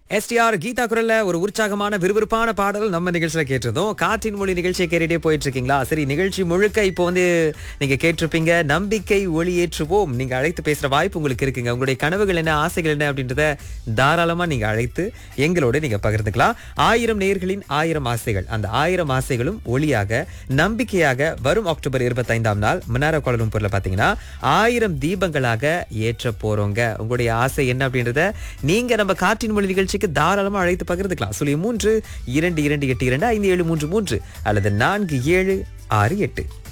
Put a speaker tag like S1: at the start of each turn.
S1: STR Geetha குரல்ல ஒரு உற்சாகமான விறுவிறுப்பான பாடல் நம்ம நிகழ்ச்சியில கேட்டிருந்தோம் காற்றின் மொழி நிகழ்ச்சியை கேட்டுட்டே போயிட்டு இருக்கீங்களா சரி நிகழ்ச்சி முழுக்க இப்போ வந்து நீங்க கேட்டிருப்பீங்க நம்பிக்கை ஒளியேற்றுவோம் நீங்க அழைத்து பேசுற வாய்ப்பு உங்களுக்கு இருக்குங்க உங்களுடைய கனவுகள் என்ன ஆசைகள் என்ன அப்படின்றத தாராளமா நீங்க அழைத்து எங்களோட நீங்க பகிர்ந்துக்கலாம் ஆயிரம் நேயர்களின் ஆயிரம் ஆசைகள் அந்த ஆயிரம் ஆசைகளும் ஒளியாக நம்பிக்கையாக வரும் அக்டோபர் இருபத்தைந்தாம் நாள் மன்னார கோலம்பூர்ல பாத்தீங்கன்னா ஆயிரம் தீபங்களாக ஏற்ற போறோங்க உங்களுடைய ஆசை என்ன அப்படின்றத நீங்க நம்ம காற்றின் மொழி நிகழ்ச்சிக்கு தாராளமா அழைத்து பகிர்ந்துக்கலாம் சொல்லி மூன்று இரண்டு இரண்டு எட்டு இரண்டு ஐந்து ஏழு மூன்று மூன்று அல்லது நான்கு ஏழு ஆறு எட்டு